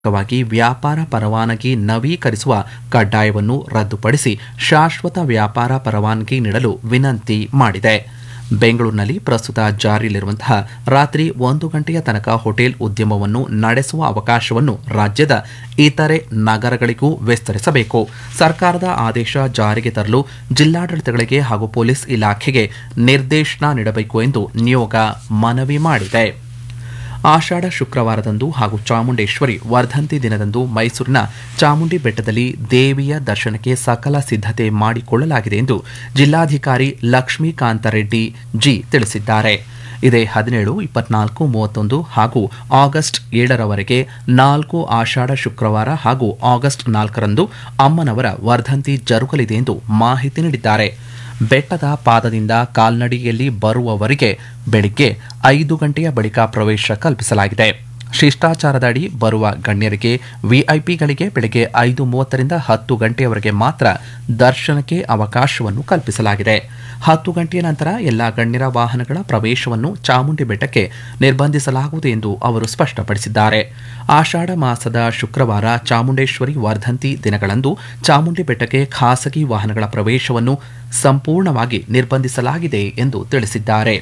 ವಾಗಿ ವ್ಯಾಪಾರ ಪರವಾನಗಿ ನವೀಕರಿಸುವ ಕಡ್ಡಾಯವನ್ನು ರದ್ದುಪಡಿಸಿ ಶಾಶ್ವತ ವ್ಯಾಪಾರ ಪರವಾನಗಿ ನೀಡಲು ವಿನಂತಿ ಮಾಡಿದೆ ಬೆಂಗಳೂರಿನಲ್ಲಿ ಪ್ರಸ್ತುತ ಜಾರಿಯಲ್ಲಿರುವಂತಹ ರಾತ್ರಿ ಒಂದು ಗಂಟೆಯ ತನಕ ಹೋಟೆಲ್ ಉದ್ಯಮವನ್ನು ನಡೆಸುವ ಅವಕಾಶವನ್ನು ರಾಜ್ಯದ ಇತರೆ ನಗರಗಳಿಗೂ ವಿಸ್ತರಿಸಬೇಕು ಸರ್ಕಾರದ ಆದೇಶ ಜಾರಿಗೆ ತರಲು ಜಿಲ್ಲಾಡಳಿತಗಳಿಗೆ ಹಾಗೂ ಪೊಲೀಸ್ ಇಲಾಖೆಗೆ ನಿರ್ದೇಶನ ನೀಡಬೇಕು ಎಂದು ನಿಯೋಗ ಮನವಿ ಮಾಡಿದೆ ಆಷಾಢ ಶುಕ್ರವಾರದಂದು ಹಾಗೂ ಚಾಮುಂಡೇಶ್ವರಿ ವರ್ಧಂತಿ ದಿನದಂದು ಮೈಸೂರಿನ ಚಾಮುಂಡಿ ಬೆಟ್ಟದಲ್ಲಿ ದೇವಿಯ ದರ್ಶನಕ್ಕೆ ಸಕಲ ಸಿದ್ಧತೆ ಮಾಡಿಕೊಳ್ಳಲಾಗಿದೆ ಎಂದು ಜಿಲ್ಲಾಧಿಕಾರಿ ಲಕ್ಷ್ಮೀಕಾಂತ ರೆಡ್ಡಿ ಜಿ ತಿಳಿಸಿದ್ದಾರೆ ಇದೇ ಹದಿನೇಳು ಇಪ್ಪತ್ನಾಲ್ಕು ಮೂವತ್ತೊಂದು ಹಾಗೂ ಆಗಸ್ಟ್ ಏಳರವರೆಗೆ ನಾಲ್ಕು ಆಷಾಢ ಶುಕ್ರವಾರ ಹಾಗೂ ಆಗಸ್ಟ್ ನಾಲ್ಕರಂದು ಅಮ್ಮನವರ ವರ್ಧಂತಿ ಜರುಗಲಿದೆ ಎಂದು ಮಾಹಿತಿ ನೀಡಿದ್ದಾರೆ ಬೆಟ್ಟದ ಪಾದದಿಂದ ಕಾಲ್ನಡಿಗೆಯಲ್ಲಿ ಬರುವವರಿಗೆ ಬೆಳಿಗ್ಗೆ ಐದು ಗಂಟೆಯ ಬಳಿಕ ಪ್ರವೇಶ ಕಲ್ಪಿಸಲಾಗಿದೆ ಶಿಷ್ಟಾಚಾರದ ಅಡಿ ಬರುವ ಗಣ್ಯರಿಗೆ ವಿಐಪಿಗಳಿಗೆ ಬೆಳಗ್ಗೆ ಐದು ಮೂವತ್ತರಿಂದ ಹತ್ತು ಗಂಟೆಯವರೆಗೆ ಮಾತ್ರ ದರ್ಶನಕ್ಕೆ ಅವಕಾಶವನ್ನು ಕಲ್ಪಿಸಲಾಗಿದೆ ಹತ್ತು ಗಂಟೆಯ ನಂತರ ಎಲ್ಲಾ ಗಣ್ಯರ ವಾಹನಗಳ ಪ್ರವೇಶವನ್ನು ಚಾಮುಂಡಿ ಬೆಟ್ಟಕ್ಕೆ ನಿರ್ಬಂಧಿಸಲಾಗುವುದು ಎಂದು ಅವರು ಸ್ಪಷ್ಟಪಡಿಸಿದ್ದಾರೆ ಆಷಾಢ ಮಾಸದ ಶುಕ್ರವಾರ ಚಾಮುಂಡೇಶ್ವರಿ ವರ್ಧಂತಿ ದಿನಗಳಂದು ಚಾಮುಂಡಿ ಬೆಟ್ಟಕ್ಕೆ ಖಾಸಗಿ ವಾಹನಗಳ ಪ್ರವೇಶವನ್ನು ಸಂಪೂರ್ಣವಾಗಿ ನಿರ್ಬಂಧಿಸಲಾಗಿದೆ ಎಂದು ತಿಳಿಸಿದ್ದಾರೆ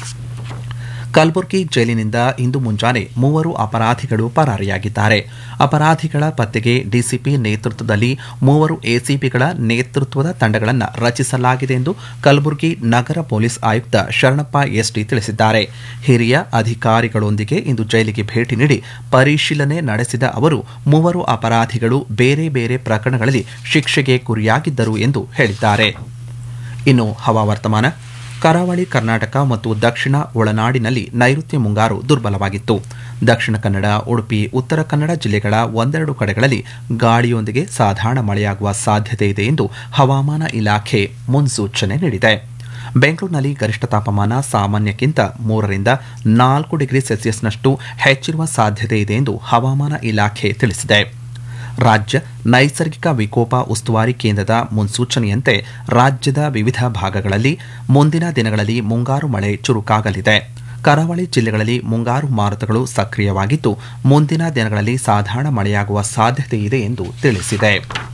ಕಲಬುರಗಿ ಜೈಲಿನಿಂದ ಇಂದು ಮುಂಜಾನೆ ಮೂವರು ಅಪರಾಧಿಗಳು ಪರಾರಿಯಾಗಿದ್ದಾರೆ ಅಪರಾಧಿಗಳ ಪತ್ತೆಗೆ ಡಿಸಿಪಿ ನೇತೃತ್ವದಲ್ಲಿ ಮೂವರು ಎಸಿಪಿಗಳ ನೇತೃತ್ವದ ತಂಡಗಳನ್ನು ರಚಿಸಲಾಗಿದೆ ಎಂದು ಕಲಬುರಗಿ ನಗರ ಪೊಲೀಸ್ ಆಯುಕ್ತ ಶರಣಪ್ಪ ಎಸ್ಟಿ ತಿಳಿಸಿದ್ದಾರೆ ಹಿರಿಯ ಅಧಿಕಾರಿಗಳೊಂದಿಗೆ ಇಂದು ಜೈಲಿಗೆ ಭೇಟಿ ನೀಡಿ ಪರಿಶೀಲನೆ ನಡೆಸಿದ ಅವರು ಮೂವರು ಅಪರಾಧಿಗಳು ಬೇರೆ ಬೇರೆ ಪ್ರಕರಣಗಳಲ್ಲಿ ಶಿಕ್ಷೆಗೆ ಗುರಿಯಾಗಿದ್ದರು ಎಂದು ಹೇಳಿದ್ದಾರೆ ಇನ್ನು ಹವಾವರ್ತಮಾನ ಕರಾವಳಿ ಕರ್ನಾಟಕ ಮತ್ತು ದಕ್ಷಿಣ ಒಳನಾಡಿನಲ್ಲಿ ನೈಋತ್ಯ ಮುಂಗಾರು ದುರ್ಬಲವಾಗಿತ್ತು ದಕ್ಷಿಣ ಕನ್ನಡ ಉಡುಪಿ ಉತ್ತರ ಕನ್ನಡ ಜಿಲ್ಲೆಗಳ ಒಂದೆರಡು ಕಡೆಗಳಲ್ಲಿ ಗಾಳಿಯೊಂದಿಗೆ ಸಾಧಾರಣ ಮಳೆಯಾಗುವ ಸಾಧ್ಯತೆ ಇದೆ ಎಂದು ಹವಾಮಾನ ಇಲಾಖೆ ಮುನ್ಸೂಚನೆ ನೀಡಿದೆ ಬೆಂಗಳೂರಿನಲ್ಲಿ ಗರಿಷ್ಠ ತಾಪಮಾನ ಸಾಮಾನ್ಯಕ್ಕಿಂತ ಮೂರರಿಂದ ನಾಲ್ಕು ಡಿಗ್ರಿ ಸೆಲ್ಸಿಯಸ್ನಷ್ಟು ಹೆಚ್ಚಿರುವ ಸಾಧ್ಯತೆ ಇದೆ ಎಂದು ಹವಾಮಾನ ಇಲಾಖೆ ತಿಳಿಸಿದೆ ರಾಜ್ಯ ನೈಸರ್ಗಿಕ ವಿಕೋಪ ಉಸ್ತುವಾರಿ ಕೇಂದ್ರದ ಮುನ್ಸೂಚನೆಯಂತೆ ರಾಜ್ಯದ ವಿವಿಧ ಭಾಗಗಳಲ್ಲಿ ಮುಂದಿನ ದಿನಗಳಲ್ಲಿ ಮುಂಗಾರು ಮಳೆ ಚುರುಕಾಗಲಿದೆ ಕರಾವಳಿ ಜಿಲ್ಲೆಗಳಲ್ಲಿ ಮುಂಗಾರು ಮಾರುತಗಳು ಸಕ್ರಿಯವಾಗಿದ್ದು ಮುಂದಿನ ದಿನಗಳಲ್ಲಿ ಸಾಧಾರಣ ಮಳೆಯಾಗುವ ಸಾಧ್ಯತೆ ಇದೆ ಎಂದು ತಿಳಿಸಿದೆ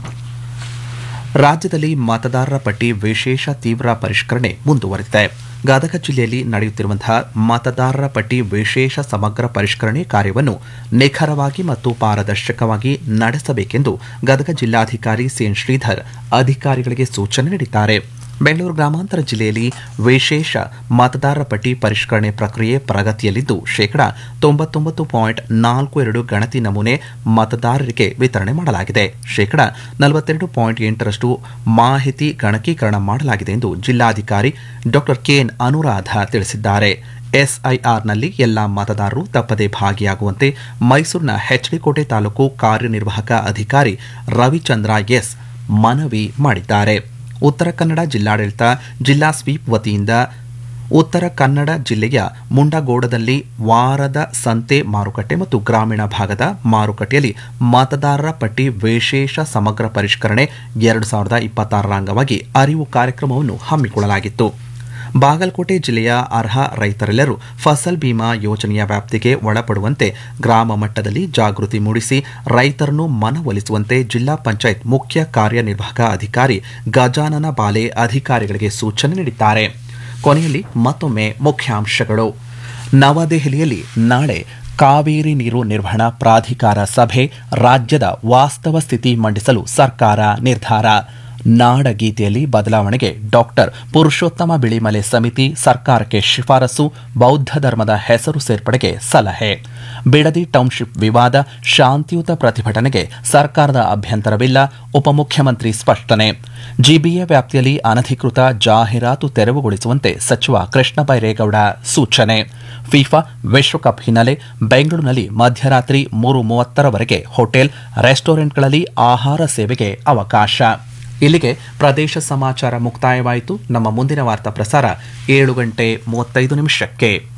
ರಾಜ್ಯದಲ್ಲಿ ಮತದಾರರ ಪಟ್ಟಿ ವಿಶೇಷ ತೀವ್ರ ಪರಿಷ್ಕರಣೆ ಮುಂದುವರೆದಿದೆ ಗದಗ ಜಿಲ್ಲೆಯಲ್ಲಿ ನಡೆಯುತ್ತಿರುವಂತಹ ಮತದಾರರ ಪಟ್ಟಿ ವಿಶೇಷ ಸಮಗ್ರ ಪರಿಷ್ಕರಣೆ ಕಾರ್ಯವನ್ನು ನಿಖರವಾಗಿ ಮತ್ತು ಪಾರದರ್ಶಕವಾಗಿ ನಡೆಸಬೇಕೆಂದು ಗದಗ ಜಿಲ್ಲಾಧಿಕಾರಿ ಸಿಎನ್ ಶ್ರೀಧರ್ ಅಧಿಕಾರಿಗಳಿಗೆ ಸೂಚನೆ ನೀಡಿದ್ದಾರೆ ಬೆಂಗಳೂರು ಗ್ರಾಮಾಂತರ ಜಿಲ್ಲೆಯಲ್ಲಿ ವಿಶೇಷ ಮತದಾರರ ಪಟ್ಟಿ ಪರಿಷ್ಕರಣೆ ಪ್ರಕ್ರಿಯೆ ಪ್ರಗತಿಯಲ್ಲಿದ್ದು ಶೇಕಡಾ ತೊಂಬತ್ತೊಂಬತ್ತು ಪಾಯಿಂಟ್ ನಾಲ್ಕು ಎರಡು ಗಣತಿ ನಮೂನೆ ಮತದಾರರಿಗೆ ವಿತರಣೆ ಮಾಡಲಾಗಿದೆ ಶೇಕಡಾ ನಲವತ್ತೆರಡು ಪಾಯಿಂಟ್ ಎಂಟರಷ್ಟು ಮಾಹಿತಿ ಗಣಕೀಕರಣ ಮಾಡಲಾಗಿದೆ ಎಂದು ಜಿಲ್ಲಾಧಿಕಾರಿ ಡಾ ಕೆಎನ್ ಅನುರಾಧ ತಿಳಿಸಿದ್ದಾರೆ ಎಸ್ಐಆರ್ನಲ್ಲಿ ಎಲ್ಲಾ ಮತದಾರರು ತಪ್ಪದೇ ಭಾಗಿಯಾಗುವಂತೆ ಮೈಸೂರಿನ ಹೆಚ್ಡಿಕೋಟೆ ತಾಲೂಕು ಕಾರ್ಯನಿರ್ವಾಹಕ ಅಧಿಕಾರಿ ರವಿಚಂದ್ರ ಎಸ್ ಮನವಿ ಮಾಡಿದ್ದಾರೆ ಉತ್ತರ ಕನ್ನಡ ಜಿಲ್ಲಾಡಳಿತ ಜಿಲ್ಲಾ ಸ್ವೀಪ್ ವತಿಯಿಂದ ಉತ್ತರ ಕನ್ನಡ ಜಿಲ್ಲೆಯ ಮುಂಡಗೋಡದಲ್ಲಿ ವಾರದ ಸಂತೆ ಮಾರುಕಟ್ಟೆ ಮತ್ತು ಗ್ರಾಮೀಣ ಭಾಗದ ಮಾರುಕಟ್ಟೆಯಲ್ಲಿ ಮತದಾರರ ಪಟ್ಟಿ ವಿಶೇಷ ಸಮಗ್ರ ಪರಿಷ್ಕರಣೆ ಎರಡು ಸಾವಿರದ ಇಪ್ಪತ್ತಾರರ ಅಂಗವಾಗಿ ಅರಿವು ಕಾರ್ಯಕ್ರಮವನ್ನು ಹಮ್ಮಿಕೊಳ್ಳಲಾಗಿತ್ತು ಬಾಗಲಕೋಟೆ ಜಿಲ್ಲೆಯ ಅರ್ಹ ರೈತರೆಲ್ಲರೂ ಫಸಲ್ ಬಿಮಾ ಯೋಜನೆಯ ವ್ಯಾಪ್ತಿಗೆ ಒಳಪಡುವಂತೆ ಗ್ರಾಮ ಮಟ್ಟದಲ್ಲಿ ಜಾಗೃತಿ ಮೂಡಿಸಿ ರೈತರನ್ನು ಮನವೊಲಿಸುವಂತೆ ಜಿಲ್ಲಾ ಪಂಚಾಯತ್ ಮುಖ್ಯ ಕಾರ್ಯನಿರ್ವಾಹಕ ಅಧಿಕಾರಿ ಗಜಾನನ ಬಾಲೆ ಅಧಿಕಾರಿಗಳಿಗೆ ಸೂಚನೆ ನೀಡಿದ್ದಾರೆ ಕೊನೆಯಲ್ಲಿ ಮತ್ತೊಮ್ಮೆ ಮುಖ್ಯಾಂಶಗಳು ನವದೆಹಲಿಯಲ್ಲಿ ನಾಳೆ ಕಾವೇರಿ ನೀರು ನಿರ್ವಹಣಾ ಪ್ರಾಧಿಕಾರ ಸಭೆ ರಾಜ್ಯದ ವಾಸ್ತವ ಸ್ಥಿತಿ ಮಂಡಿಸಲು ಸರ್ಕಾರ ನಿರ್ಧಾರ ನಾಡಗೀತೆಯಲ್ಲಿ ಬದಲಾವಣೆಗೆ ಡಾಕ್ಟರ್ ಪುರುಷೋತ್ತಮ ಬಿಳಿಮಲೆ ಸಮಿತಿ ಸರ್ಕಾರಕ್ಕೆ ಶಿಫಾರಸು ಬೌದ್ಧ ಧರ್ಮದ ಹೆಸರು ಸೇರ್ಪಡೆಗೆ ಸಲಹೆ ಬಿಡದಿ ಟೌನ್ಶಿಪ್ ವಿವಾದ ಶಾಂತಿಯುತ ಪ್ರತಿಭಟನೆಗೆ ಸರ್ಕಾರದ ಅಭ್ಯಂತರವಿಲ್ಲ ಉಪಮುಖ್ಯಮಂತ್ರಿ ಸ್ಪಷ್ಟನೆ ಜಿಬಿಎ ವ್ಯಾಪ್ತಿಯಲ್ಲಿ ಅನಧಿಕೃತ ಜಾಹೀರಾತು ತೆರವುಗೊಳಿಸುವಂತೆ ಸಚಿವ ಕೃಷ್ಣ ಬೈರೇಗೌಡ ಸೂಚನೆ ಫಿಫಾ ವಿಶ್ವಕಪ್ ಹಿನ್ನೆಲೆ ಬೆಂಗಳೂರಿನಲ್ಲಿ ಮಧ್ಯರಾತ್ರಿ ಮೂರು ಮೂವತ್ತರವರೆಗೆ ಹೋಟೆಲ್ ರೆಸ್ಟೋರೆಂಟ್ಗಳಲ್ಲಿ ಆಹಾರ ಸೇವೆಗೆ ಅವಕಾಶ ಇಲ್ಲಿಗೆ ಪ್ರದೇಶ ಸಮಾಚಾರ ಮುಕ್ತಾಯವಾಯಿತು ನಮ್ಮ ಮುಂದಿನ ವಾರ್ತಾ ಪ್ರಸಾರ ಏಳು ಗಂಟೆ ಮೂವತ್ತೈದು ನಿಮಿಷಕ್ಕೆ